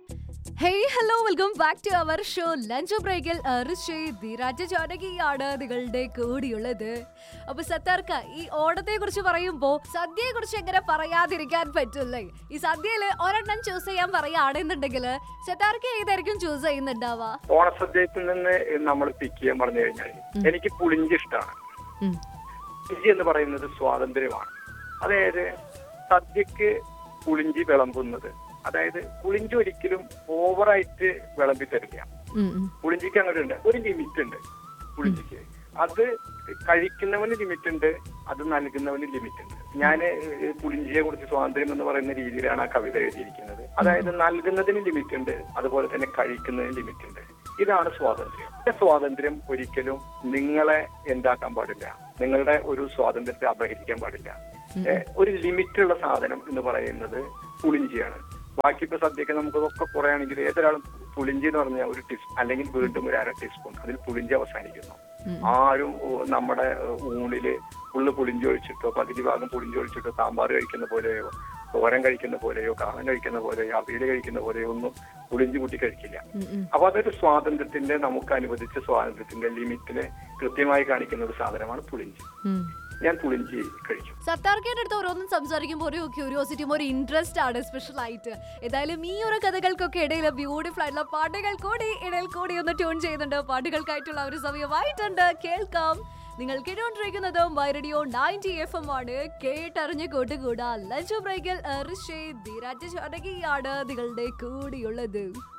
hey hello welcome back to our show lunch ബ്രേക്കിൽ ധീരാജ ജാനകിയാണ് നിങ്ങളുടെ കൂടിയുള്ളത് അപ്പൊ സത്താർക്ക ഈ ഓണത്തെ കുറിച്ച് പറയുമ്പോ സദ്യയെ കുറിച്ച് എങ്ങനെ പറയാതിരിക്കാൻ പറ്റില്ലേ ഈ സദ്യയില് ഒരെണ്ണം ചൂസ് ചെയ്യാൻ പറയുകയാണെന്നുണ്ടെങ്കിൽ സത്താർക്ക് ഏതായിരിക്കും ചൂസ് ചെയ്യുന്നുണ്ടാവാ ഓണസദ്യത്തിൽ നിന്ന് നമ്മൾ പിക്ക് ചെയ്യാൻ പറഞ്ഞു കഴിഞ്ഞാൽ എനിക്ക് പുളിഞ്ചി ഇഷ്ടമാണ് പുളിഞ്ചി എന്ന് പറയുന്നത് സ്വാതന്ത്ര്യമാണ് അതായത് സദ്യക്ക് പുളിഞ്ചി വിളമ്പുന്നത് അതായത് പുളിഞ്ചി ഒരിക്കലും ഓവറായിട്ട് വിളമ്പി തരില്ല പുളിഞ്ചിക്ക് അങ്ങനെ ഉണ്ട് ഒരു ലിമിറ്റ് ഉണ്ട് പുളിഞ്ചിക്ക് അത് കഴിക്കുന്നവന് ലിമിറ്റ് ഉണ്ട് അത് നൽകുന്നവന് ലിമിറ്റ് ഉണ്ട് ഞാൻ പുളിഞ്ചിയെ കുറിച്ച് സ്വാതന്ത്ര്യം എന്ന് പറയുന്ന രീതിയിലാണ് ആ കവിത എഴുതിയിരിക്കുന്നത് അതായത് നൽകുന്നതിന് ലിമിറ്റ് ഉണ്ട് അതുപോലെ തന്നെ കഴിക്കുന്നതിന് ലിമിറ്റ് ഉണ്ട് ഇതാണ് സ്വാതന്ത്ര്യം ഈ സ്വാതന്ത്ര്യം ഒരിക്കലും നിങ്ങളെ എന്താക്കാൻ പാടില്ല നിങ്ങളുടെ ഒരു സ്വാതന്ത്ര്യത്തെ അപഹരിക്കാൻ പാടില്ല ഏഹ് ഒരു ലിമിറ്റുള്ള സാധനം എന്ന് പറയുന്നത് പുളിഞ്ചിയാണ് ബാക്കി ഇപ്പൊ സദ്യക്ക് നമുക്കതൊക്കെ കുറയാണെങ്കിൽ ഏതൊരാളും പുളിഞ്ചി എന്ന് പറഞ്ഞാൽ ഒരു ടീസ്പൂൺ അല്ലെങ്കിൽ വീണ്ടും ഒരു അര ടീസ്പൂൺ അതിൽ പുളിഞ്ചി അവസാനിക്കുന്നു ആരും ഓ, നമ്മുടെ ഊണില് ഫുള്ള് പുളിഞ്ചി ഒഴിച്ചിട്ടോ പകുതി ഭാഗം പുളിഞ്ചി ഒഴിച്ചിട്ടോ സാമ്പാർ കഴിക്കുന്ന പോലെയോ തോരൻ കഴിക്കുന്ന പോലെയോ കാളം കഴിക്കുന്ന പോലെയോ അവിയൽ കഴിക്കുന്ന പോലെയോ ഒന്നും പുളിഞ്ചി കൂട്ടി കഴിക്കില്ല അപ്പൊ അതൊരു സ്വാതന്ത്ര്യത്തിന്റെ നമുക്ക് അനുവദിച്ച സ്വാതന്ത്ര്യത്തിന്റെ ലിമിറ്റിനെ കൃത്യമായി കാണിക്കുന്ന ഒരു സാധനമാണ് പുളിഞ്ചി ഞാൻ പുളിഞ്ചി കഴിക്കും സത്താർക്കേന്റെ അടുത്ത് ഓരോന്നും സംസാരിക്കുമ്പോൾ ഒരു ക്യൂരിയോസിറ്റിയും ഒരു ഇൻട്രസ്റ്റ് ആണ് സ്പെഷ്യൽ ആയിട്ട് ഏതായാലും ഈ ഒരു കഥകൾക്കൊക്കെ ഇടയിൽ ബ്യൂട്ടിഫുൾ ആയിട്ടുള്ള പാട്ടുകൾ കൂടി ഇടയിൽ കൂടി ഒന്ന് ട്യൂൺ ചെയ്യുന്നുണ്ട് പാട്ടുകൾക്കായിട്ടുള്ള ഒരു സമയമായിട്ടുണ്ട് കേൾക്കാം നിങ്ങൾ കേട്ടുകൊണ്ടിരിക്കുന്നത് my radio ninety F M ആണ് കേട്ടറിഞ്ഞ് കൂട്ടുകൂടാ ലഞ്ച് ബ്രേക്കിൽ ഋഷി ധീരാജ ചാനകിയാണ് നിങ്ങളുടെ കൂടിയുള്ളത്